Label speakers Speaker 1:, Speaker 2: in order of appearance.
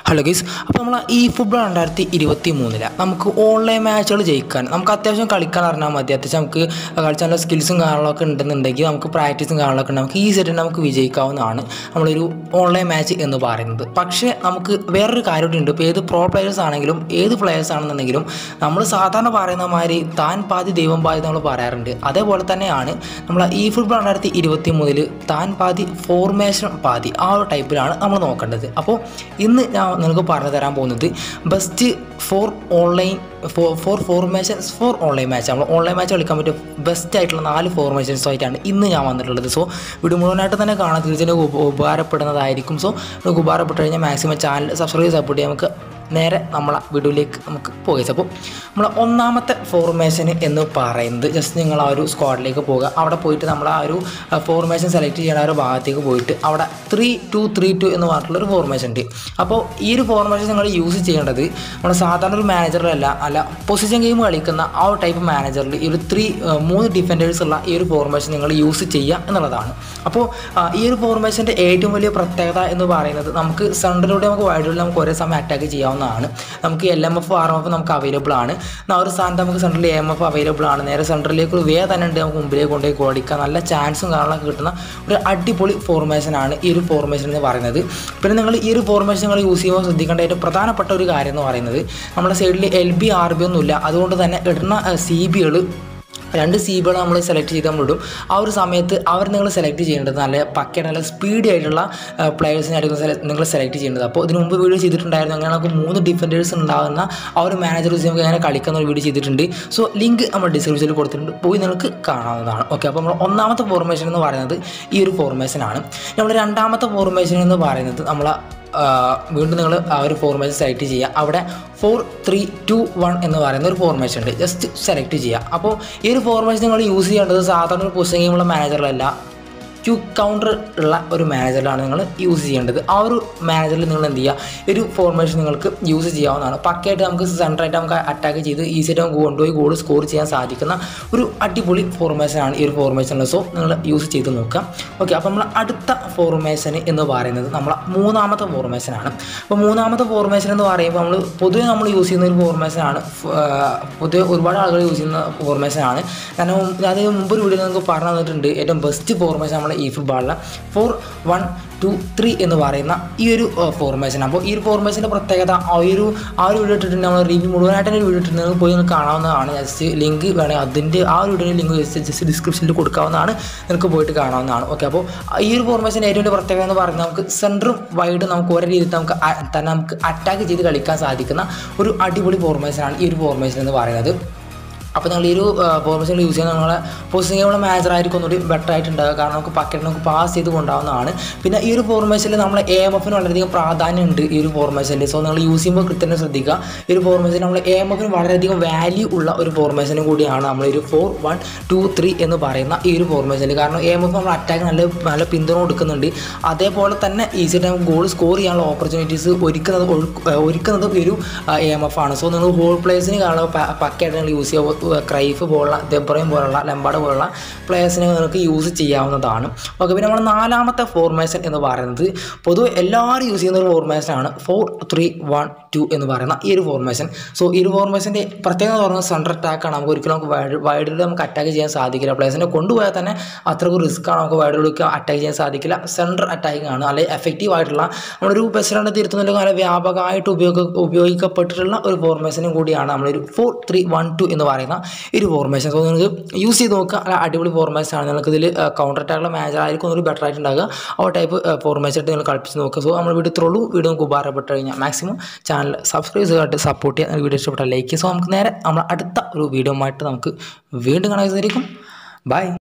Speaker 1: hello guys അപ്പോൾ നമ്മൾ ഈ ഫുട്ബോൾ രണ്ടായിരത്തി ഇരുപത്തി മൂന്നില് നമുക്ക് ഓൺലൈൻ മാച്ചുകൾ ജയിക്കാൻ നമുക്ക് അത്യാവശ്യം കളിക്കാൻ അറിഞ്ഞാൽ മതി അത്യാവശ്യം നമുക്ക് കളിച്ചാൽ നല്ല സ്കിൽസും കാര്യങ്ങളൊക്കെ ഉണ്ടെന്നുണ്ടെങ്കിൽ നമുക്ക് പ്രാക്ടീസും കാര്യങ്ങളൊക്കെ ഉണ്ട് നമുക്ക് ഈസി ആയിട്ട് നമുക്ക് വിജയിക്കാവുന്നതാണ് നമ്മളൊരു ഓൺലൈൻ മാച്ച് എന്ന് പറയുന്നത് പക്ഷേ നമുക്ക് വേറൊരു കാര്യമുണ്ട് ഇപ്പോൾ ഏത് പ്രോ പ്ലെയേഴ്സ് ആണെങ്കിലും ഏത് പ്ലെയേഴ്സ് ആണെന്നുണ്ടെങ്കിലും നമ്മൾ സാധാരണ പറയുന്ന മാതിരി താൻ പാതി ദൈവം പാതി നമ്മൾ പറയാറുണ്ട് അതേപോലെ തന്നെയാണ് നമ്മൾ ഈ ഫുട്ബോൾ രണ്ടായിരത്തി ഇരുപത്തി മൂന്നിൽ താൻ പാതി ഫോർമേഷൻ പാതി ആ ഒരു ടൈപ്പിലാണ് നമ്മൾ നോക്കേണ്ടത് അപ്പോൾ ഇന്ന് ഞാൻ നിങ്ങൾക്ക് പറഞ്ഞു തരാൻ പോകുന്നത് best four online four four formations four online match നമ്മൾ ഓൺലൈൻ മാച്ച് കളിക്കാൻ പറ്റിയ ബെസ്റ്റ് ആയിട്ടുള്ള നാല് ഫോർമേഷൻസ് ആയിട്ടാണ് ഇന്ന് ഞാൻ വന്നിട്ടുള്ളത് സോ വീഡിയോ മുഴുവനായിട്ട് തന്നെ കാണാൻ തീർച്ചയായും ഉപ- ഉപകാരപ്പെടുന്നതായിരിക്കും സോ നിങ്ങൾക്ക് ഉപകാരപ്പെട്ട് കഴിഞ്ഞാൽ മാക്സിമം ചാനൽ സബ്സ്ക്രൈബ് സപ്പോർട്ട് ചെയ്യാൻ നമുക്ക് നേരെ നമ്മളെ വീഡിയോയിലേക്ക് നമുക്ക് പോകാം അപ്പോൾ നമ്മൾ ഒന്നാമത്തെ ഫോർമേഷൻ എന്ന് പറയുന്നത് ജസ്റ്റ് നിങ്ങൾ ആ ഒരു സ്ക്വാഡിലേക്ക് പോകുക അവിടെ പോയിട്ട് നമ്മൾ ആ ഒരു ഫോർമേഷൻ സെലക്ട് ചെയ്യുന്ന ആ ഒരു ഭാഗത്തേക്ക് പോയിട്ട് അവിടെ ത്രീ ടു ത്രീ ടു എന്ന് പറഞ്ഞിട്ടുള്ള ഒരു ഫോർമേഷൻ ഉണ്ട് അപ്പോൾ ഈ ഒരു ഫോർമേഷൻ നിങ്ങൾ യൂസ് ചെയ്യേണ്ടത് നമ്മുടെ സാധാരണ ഒരു മാനേജറിലല്ല അല്ല പൊസിഷൻ ഗെയിം കളിക്കുന്ന ആ ഒരു ടൈപ്പ് മാനേജറിൽ ഈ ഒരു ത്രീ മൂന്ന് ഡിഫൻഡേഴ്സ് ഉള്ള ഈ ഒരു ഫോർമേഷൻ നിങ്ങൾ യൂസ് ചെയ്യുക എന്നുള്ളതാണ് അപ്പോൾ ആ, ഈ ഒരു ഫോർമേഷൻ്റെ ഏറ്റവും വലിയ പ്രത്യേകത എന്ന് പറയുന്നത് നമുക്ക് സെൻറ്ററിലൂടെ നമുക്ക് വൈഡിലൂടെ നമുക്ക് ഒരേ സമയം അറ്റാക്ക് ചെയ്യാവുന്നതാണ് നമുക്ക് L M F R M F നമുക്ക് അവൈലബിൾ ആണ് എന്നാ ആ ഒരു സ്ഥാനത്ത് നമുക്ക് സെൻട്രൽ എം എഫ് അവൈലബിൾ ആണ് നേരെ സെൻട്രലിലേക്ക് ഒരു വേ തന്നെ ഉണ്ട് നമുക്ക് മുമ്പിലേക്ക് കൊണ്ടുപോയി ഓടിക്കാൻ നല്ല ചാൻസും കാര്യങ്ങളൊക്കെ കിട്ടുന്ന ഒരു അടിപൊളി ഫോർമേഷനാണ് ഈ ഒരു ഫോർമേഷൻ എന്ന് പറയുന്നത് പിന്നെ നിങ്ങൾ ഈ ഒരു ഫോർമേഷൻ നിങ്ങൾ യൂസ് ചെയ്യുമ്പോൾ ശ്രദ്ധിക്കേണ്ട ഏറ്റവും പ്രധാനപ്പെട്ട ഒരു കാര്യം എന്ന് പറയുന്നത് നമ്മുടെ സൈഡിൽ എൽ ബി ആർ ബി ഒന്നുമില്ല അതുകൊണ്ട് തന്നെ ഇടുന്ന സി ബികൾ രണ്ട് സീബുകൾ നമ്മൾ സെലക്ട് ചെയ്ത് നമ്മളിടും ആ ഒരു സമയത്ത് അവർ നിങ്ങൾ സെലക്ട് ചെയ്യേണ്ടത് നല്ല പക്കയുടെ നല്ല സ്പീഡി ആയിട്ടുള്ള പ്ലെയേഴ്സിനായിരിക്കും നിങ്ങൾ സെലക്ട് ചെയ്യേണ്ടത് അപ്പോൾ ഇതിന് മുമ്പ് വീഡിയോ ചെയ്തിട്ടുണ്ടായിരുന്നു അങ്ങനെ നമുക്ക് മൂന്ന് ഡിഫൻഡേഴ്സ് ഉണ്ടാകുന്ന ആ ഒരു മാനേജർ വെച്ച് നമുക്ക് എങ്ങനെ കളിക്കുന്ന ഒരു വീഡിയോ ചെയ്തിട്ടുണ്ട് സോ ലിങ്ക് നമ്മൾ ഡിസ്ക്രിപ്ഷനിൽ കൊടുത്തിട്ടുണ്ട് പോയി നിങ്ങൾക്ക് കാണാവുന്നതാണ് ഓക്കെ അപ്പോൾ നമ്മൾ ഒന്നാമത്തെ ഫോർമേഷൻ എന്ന് പറയുന്നത് ഈ ഒരു ഫോർമേഷനാണ് നമ്മൾ രണ്ടാമത്തെ ഫോർമേഷൻ എന്ന് പറയുന്നത് നമ്മൾ വീണ്ടും നിങ്ങൾ ആ ഒരു ഫോർമേഷൻ സെലക്ട് ചെയ്യുക അവിടെ ഫോർ ത്രീ ടു വൺ എന്ന് പറയുന്ന ഒരു ഫോർമേഷൻ ഉണ്ട് ജസ്റ്റ് സെലക്ട് ചെയ്യുക അപ്പോൾ ഈ ഒരു ഫോർമേഷൻ നിങ്ങൾ യൂസ് ചെയ്യേണ്ടത് സാധാരണ ഒരു പൊസിഷൻ ഗെയിമുള്ള മാനേജറിലല്ല ക്യൂ കൗണ്ടർ ഉള്ള ഒരു മാനേജറിലാണ് നിങ്ങൾ യൂസ് ചെയ്യേണ്ടത് ആ ഒരു മാനേജറിൽ നിങ്ങൾ എന്ത് ചെയ്യുക ഈ ഒരു ഫോർമേഷൻ നിങ്ങൾക്ക് യൂസ് ചെയ്യാവുന്നതാണ് പക്കയായിട്ട് നമുക്ക് സെൻറ്ററായിട്ട് നമുക്ക് അറ്റാക്ക് ചെയ്ത് ഈസിയായിട്ട് നമുക്ക് കൊണ്ടുപോയി ഗോൾ സ്കോർ ചെയ്യാൻ സാധിക്കുന്ന ഒരു അടിപൊളി ഫോർമേഷനാണ് ഈ ഒരു ഫോർമേഷൻ സോ നിങ്ങൾ യൂസ് ചെയ്ത് നോക്കുക ഓക്കെ അപ്പോൾ നമ്മൾ അടുത്ത ഫോർമേഷൻ എന്ന് പറയുന്നത് നമ്മളെ മൂന്നാമത്തെ ഫോർമേഷനാണ് അപ്പോൾ മൂന്നാമത്തെ ഫോർമേഷൻ എന്ന് പറയുമ്പോൾ നമ്മൾ പൊതുവെ നമ്മൾ യൂസ് ചെയ്യുന്ന ഒരു ഫോർമേഷനാണ് പൊതുവെ ഒരുപാട് ആളുകൾ യൂസ് ചെയ്യുന്ന ഫോർമേഷനാണ് കാരണം അത് മുമ്പ് ഒരു വീഡിയോ നിങ്ങൾക്ക് പറഞ്ഞു തന്നിട്ടുണ്ട് ഏറ്റവും ബെസ്റ്റ് ഫോർമേഷൻ നമ്മുടെ ഈ ഫുട്ബോളിലെ ഫോർ വൺ ടു ത്രീ എന്ന് പറയുന്ന ഈ ഒരു ഫോർമേഷൻ അപ്പോൾ ഈ ഒരു ഫോർമേഷൻ്റെ പ്രത്യേകത ആ ഒരു ആ ഒരു വീഡിയോ ഇട്ടിട്ടുണ്ട് നമ്മൾ റിവ്യൂ മുഴുവനായിട്ട് തന്നെ വീഡിയോ ഇട്ടിട്ടുണ്ട് നിങ്ങൾക്ക് പോയി നിങ്ങൾക്ക് കാണാവുന്നതാണ് ജസ്റ്റ് ലിങ്ക് വേണമെങ്കിൽ അതിൻ്റെ ആ ഒരു വീഡിയോ ലിങ്ക് ജസ്റ്റ് ജസ്റ്റ് ഡിസ്ക്രിപ്ഷനിൽ കൊടുക്കാവുന്നതാണ് നിങ്ങൾക്ക് പോയിട്ട് കാണാവുന്നതാണ് ഓക്കെ അപ്പോൾ ഈ ഒരു ഫോർമേഷൻ ഏറ്റവും വലിയ പ്രത്യേകത എന്ന് പറയുന്നത് നമുക്ക് സെൻറ്ററും വൈഡ് നമുക്ക് ഒരേ രീതിയിൽ നമുക്ക് അ- തന്നെ നമുക്ക് അറ്റാക്ക് ചെയ്ത് കളിക്കാൻ സാധിക്കുന്ന ഒരു അടിപൊളി ഫോർമേഷനാണ് ഈ ഒരു ഫോർമേഷൻ എന്ന് പറയുന്നത് അപ്പോൾ നിങ്ങൾ ഈ ഒരു ഫോർമേഷൻ യൂസ് ചെയ്യുന്ന നിങ്ങളെ പൊസിഷനുള്ള മാനേജർ ആയിരിക്കും ഒന്നുകൂടി ബെറ്റർ ആയിട്ടുണ്ടാകുക കാരണം നമുക്ക് പക്കറ്റ് നമുക്ക് പാസ് ചെയ്ത് കൊണ്ടാവുന്നതാണ് പിന്നെ ഈ ഒരു ഫോർമേഷനിൽ നമ്മളെ എ എം എഫിന് വളരെയധികം പ്രാധാന്യമുണ്ട് ഈ ഒരു ഫോർമേഷനിൽ സോ നിങ്ങൾ യൂസ് ചെയ്യുമ്പോൾ കൃത്യം ശ്രദ്ധിക്കുക ഈ ഒരു ഫോർമേഷൻ നമ്മൾ എ എം എഫിന് വളരെയധികം വാല്യൂ ഉള്ള ഒരു ഫോർമേഷനും കൂടിയാണ് നമ്മൾ ഒരു ഫോർ വൺ ടു ത്രീ എന്ന് പറയുന്ന ഈ ഒരു ഫോർമേഷനിൽ കാരണം എ എം എഫ് നമ്മൾ അറ്റാക്ക് നല്ല നല്ല പിന്തുണ കൊടുക്കുന്നുണ്ട് അതേപോലെ തന്നെ ഈസി ടൈം ഗോൾ സ്കോർ ചെയ്യാനുള്ള ഓപ്പർച്യൂണിറ്റീസ് ഒരുക്കുന്നത് ഒഴുക്ക്- ഏഹ് ഒരുക്കുന്നതും ഈ ഒരു എ എം എഫ് ആണ് സോ നിങ്ങൾ ഹോൾ പ്ലേസിന് കാണുക പക്കയായിട്ട് നിങ്ങൾ യൂസ് ചെയ്യുക ക്രൈഫ് പോലുള്ള ദെബ്രയും പോലുള്ള ലംബാഡ് പോലുള്ള പ്ലേയേഴ്സിനെ നിങ്ങൾക്ക് യൂസ് ചെയ്യാവുന്നതാണ് ഓക്കെ പിന്നെ നമ്മൾ നാലാമത്തെ ഫോർമേഷൻ എന്ന് പറയുന്നത് പൊതുവെ എല്ലാവരും യൂസ് ചെയ്യുന്ന ഒരു ഫോർമേഷനാണ് ഫോർ ത്രീ വൺ ടു എന്ന് പറയുന്ന ഈ ഒരു ഫോർമേഷൻ സോ ഈ ഒരു ഫോർമേഷൻ്റെ പ്രത്യേകത എന്ന് പറയുന്നത് സെൻട്രൽ അറ്റാക്കാണ് നമുക്ക് ഒരിക്കലും നമുക്ക് വൈഡ് വൈഡിൽ നമുക്ക് അറ്റാക്ക് ചെയ്യാൻ സാധിക്കില്ല പ്ലേസിനെ കൊണ്ടുപോയാൽ തന്നെ അത്രയ്ക്ക് റിസ്ക് ആണ് നമുക്ക് വൈഡിലേക്ക് അറ്റാക്ക് ചെയ്യാൻ സാധിക്കില്ല സെൻട്രൽ അറ്റാക്കിംഗ് ആണ് അല്ലെങ്കിൽ എഫക്റ്റീവ് ആയിട്ടുള്ള നമ്മളൊരു പ്രസിഡന്റ് തിരുത്തുന്നതിൽ വളരെ വ്യാപകമായിട്ട് ഉപയോഗ ഉപയോഗിക്കപ്പെട്ടിട്ടുള്ള ഒരു ഫോർമേഷനും കൂടിയാണ് നമ്മളൊരു ഫോർ ത്രീ വൺ ടു എന്ന് പറയുന്ന ഈ ഒരു ഫോർമേഷൻ സോ നിങ്ങൾക്ക് യൂസ് ചെയ്ത് നോക്കുക അല്ല അടിപൊളി ഫോർമേഷൻ ആണ് നിങ്ങൾക്ക് ഇതിൽ കൗണ്ടർ അറ്റാക്കുള്ള മാനേജർ ആയിരിക്കും ഒന്നുകൂടി ബെറ്റർ ആയിട്ടുണ്ടാകുക ആ ടൈപ്പ് ഫോർമേഷൻ ആയിട്ട് നിങ്ങൾ കളിപ്പിച്ച് നോക്കുക സോ നമ്മൾ വീഡിയോ ഇത്രയുള്ളൂ വീഡിയോ നമുക്ക് ഉപകാരപ്പെട്ട് കഴിഞ്ഞാൽ മാക്സിമം ചാനൽ സബ്സ്ക്രൈബ് ചെയ്തിട്ട് സപ്പോർട്ട് ചെയ്യുക വീഡിയോ ഇഷ്ടപ്പെട്ടാൽ ലൈക്ക് സോ നമുക്ക് നേരെ നമ്മൾ അടുത്ത ഒരു വീഡിയോ ആയിട്ട് നമുക്ക് വീണ്ടും കാണാൻ സാധിക്കും ബൈ